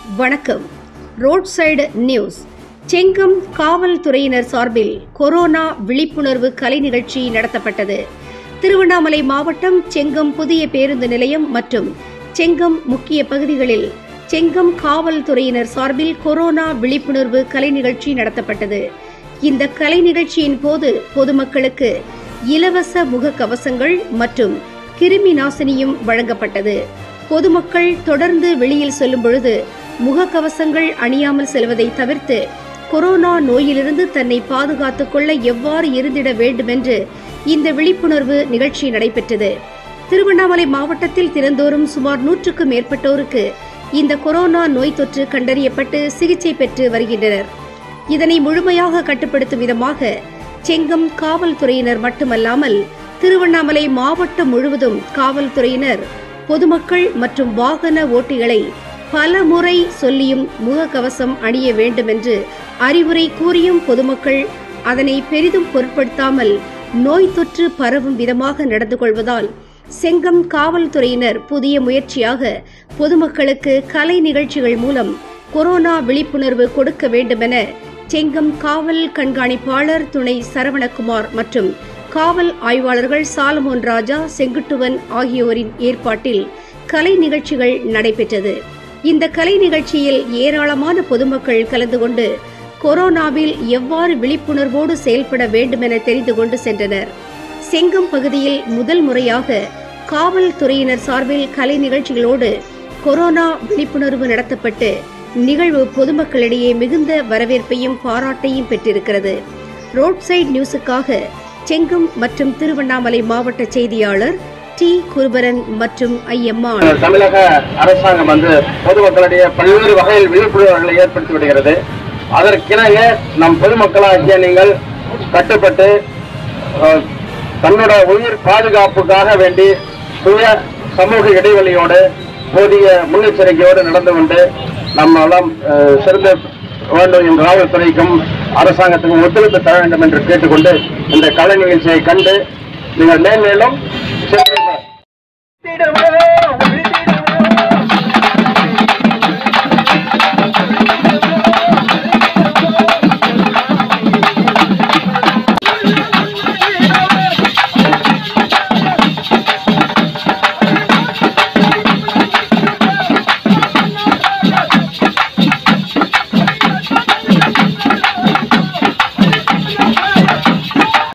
வணக்கம் road side news Chengam காவல்துறையினர் சார்பில் கொரோனா விழிப்புணர்வு கலை நிகழ்ச்சி நடத்தப்பட்டது திருவண்ணாமலை மாவட்டம் செங்கம் புதிய பேருந்து நிலையம் மற்றும் செங்கம் முக்கிய பகுதிகளில் செங்கம் காவல்துறையினர் சார்பில் கொரோனா விழிப்புணர்வு கலை நிகழ்ச்சி நடத்தப்பட்டது இந்த கலை நிகழ்ச்சியின் போது பொதுமக்களுக்கு இலவச முகக்கவசங்கள் மற்றும் கிருமி நாசினியும் வழங்கப்பட்டது பொதுமக்கள் தொடர்ந்து வெளியில் செல்லும் பொழுது முகக்கவசங்கள் அணியாமல் செல்வதை தவிர்த்து கொரோனா நோயிலிருந்து தன்னை பாதுகாத்துக் கொள்ள எவ்வாறு இருந்திட வேண்டுமென்று இந்த விழிப்புணர்வு நிகழ்ச்சி நடைபெற்றது திருவண்ணாமலை மாவட்டத்தில் தினந்தோறும் சுமார் நூற்றுக்கும் மேற்பட்டோருக்கு இந்த கொரோனா நோய் தொற்று கண்டறியப்பட்டு சிகிச்சை பெற்று வருகின்றனர் இதனை முழுமையாக கட்டுப்படுத்தும் விதமாக செங்கம் காவல்துறையினர் மட்டுமல்லாமல் திருவண்ணாமலை மாவட்டம் முழுவதும் காவல்துறையினர் பொதுமக்கள் மற்றும் வாகன ஓட்டிகளை பல முறை சொல்லியும் முகக்கவசம் அணிய வேண்டும் என்று அறிவுரை கூறியும் பொதுமக்கள் அதனை பெரிதும் பொருட்படுத்தாமல் நோய் தொற்று பரவும் விதமாக நடந்து கொள்வதால் செங்கம் காவல்துறையினர் புதிய முயற்சியாக பொதுமக்களுக்கு கலை நிகழ்ச்சிகள் மூலம் கொரோனா விழிப்புணர்வு கொடுக்க வேண்டுமென செங்கம் காவல் கண்காணிப்பாளர் துணை சரவணகுமார் மற்றும் காவல் ஆய்வாளர்கள் சாலமோன் ராஜா செங்குட்டுவன் ஆகியோரின் ஏற்பாட்டில் கலை நிகழ்ச்சிகள் நடைபெற்றது இந்த கலை நிகழ்ச்சியில் ஏராளமான பொதுமக்கள் கலந்து கொண்டு கொரோனாவில் எவ்வாறு விழிப்புணர்வோடு செயல்பட வேண்டுமென தெரிந்து கொண்டு சென்றனர் செங்கம் பகுதியில் முதல் முறையாக காவல்துறையினர் சார்பில் கலை நிகழ்ச்சிகளோடு கொரோனா விழிப்புணர்வு நடத்தப்பட்டு நிகழ்வு பொதுமக்களிடையே மிகுந்த வரவேற்பையும் பாராட்டையும் பெற்றிருக்கிறது ரோட் சைடு நியூஸுக்காக செங்கம் மற்றும் திருவண்ணாமலை மாவட்ட செய்தியாளர் டி குருபரன் மற்றும் ஐயம்மாள் தமிழக அரசாங்கம் வந்து பொதுமக்களிடையே பல்வேறு வகையில் விழிப்புணர்வுகளை ஏற்படுத்தி விடுகிறது அதற்கிணங்க நம் பொதுமக்களாகிய நீங்கள் கட்டுப்பட்டு அஹ், தன்னோட உயிர் பாதுகாப்புக்காக வேண்டி சுய சமூக இடைவெளியோடு போதிய முன்னெச்சரிக்கையோடு நடந்து கொண்டு நம்மளாம் அஹ், சிறந்த வேண்டும் என்ற காவல்துறைக்கும் அரசாங்கத்துக்கும் ஒத்துழைப்பு தர வேண்டும் என்று கேட்டுக்கொண்டு இந்த கலை நிகழ்ச்சியை கண்டு நீங்கள் மேன்மேலும் சென்று